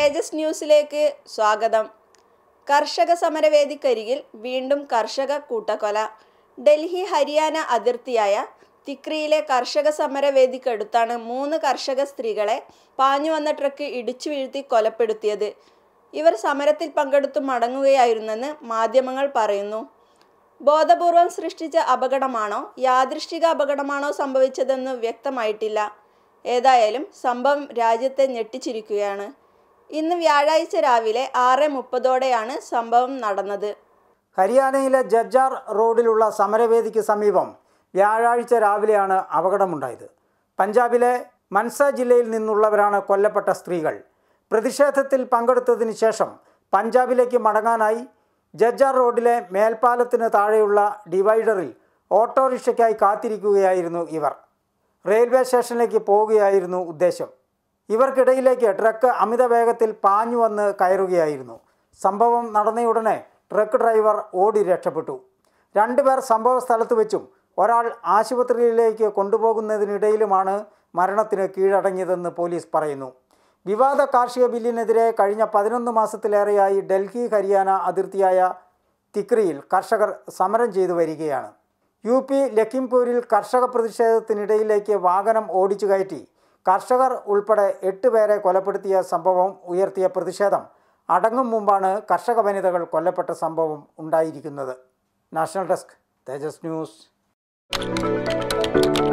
തേജസ് ന്യൂസിലേക്ക് സ്വാഗതം കർഷക സമരവേദിക്കരികിൽ വീണ്ടും കർഷക കൂട്ടക്കൊല ഡൽഹി ഹരിയാന അതിർത്തിയായ തിക്രിയിലെ കർഷക സമരവേദിക്കടുത്താണ് മൂന്ന് കർഷക സ്ത്രീകളെ പാഞ്ഞു വന്ന ട്രക്ക് ഇടിച്ചു വീഴ്ത്തി കൊലപ്പെടുത്തിയത് ഇവർ സമരത്തിൽ പങ്കെടുത്തു മടങ്ങുകയായിരുന്നെന്ന് മാധ്യമങ്ങൾ പറയുന്നു ബോധപൂർവം സൃഷ്ടിച്ച അപകടമാണോ യാദൃഷ്ടിക അപകടമാണോ സംഭവിച്ചതെന്ന് വ്യക്തമായിട്ടില്ല ഏതായാലും സംഭവം രാജ്യത്തെ ഞെട്ടിച്ചിരിക്കുകയാണ് ഇന്ന് വ്യാഴാഴ്ച രാവിലെ ആറ് മുപ്പതോടെയാണ് സംഭവം നടന്നത് ഹരിയാനയിലെ ജജ്ജാർ റോഡിലുള്ള സമരവേദിക്ക് സമീപം വ്യാഴാഴ്ച രാവിലെയാണ് അപകടമുണ്ടായത് പഞ്ചാബിലെ മൻസ ജില്ലയിൽ നിന്നുള്ളവരാണ് കൊല്ലപ്പെട്ട സ്ത്രീകൾ പ്രതിഷേധത്തിൽ പങ്കെടുത്തതിന് ശേഷം പഞ്ചാബിലേക്ക് മടങ്ങാനായി ജജ്ജാർ റോഡിലെ മേൽപ്പാലത്തിന് താഴെയുള്ള ഡിവൈഡറിൽ ഓട്ടോറിക്ഷയ്ക്കായി കാത്തിരിക്കുകയായിരുന്നു ഇവർ റെയിൽവേ സ്റ്റേഷനിലേക്ക് പോവുകയായിരുന്നു ഉദ്ദേശം ഇവർക്കിടയിലേക്ക് ട്രക്ക് അമിത വേഗത്തിൽ പാഞ്ഞു വന്ന് കയറുകയായിരുന്നു സംഭവം നടന്നയുടനെ ട്രക്ക് ഡ്രൈവർ ഓടി രക്ഷപ്പെട്ടു രണ്ടുപേർ സംഭവ സ്ഥലത്ത് വെച്ചും ഒരാൾ ആശുപത്രിയിലേക്ക് കൊണ്ടുപോകുന്നതിനിടയിലുമാണ് മരണത്തിന് കീഴടങ്ങിയതെന്ന് പോലീസ് പറയുന്നു വിവാദ കാർഷിക ബില്ലിനെതിരെ കഴിഞ്ഞ പതിനൊന്ന് മാസത്തിലേറെയായി ഡൽഹി ഹരിയാന അതിർത്തിയായ തിക്രിയിൽ കർഷകർ സമരം ചെയ്തു വരികയാണ് യു പി ലഖിംപൂരിൽ കർഷക പ്രതിഷേധത്തിനിടയിലേക്ക് വാഹനം ഓടിച്ചു കയറ്റി കർഷകർ ഉൾപ്പെടെ എട്ട് പേരെ കൊലപ്പെടുത്തിയ സംഭവം ഉയർത്തിയ പ്രതിഷേധം അടങ്ങും മുമ്പാണ് കർഷക വനിതകൾ കൊല്ലപ്പെട്ട സംഭവം ഉണ്ടായിരിക്കുന്നത് നാഷണൽ ഡെസ്ക് തേജസ് ന്യൂസ്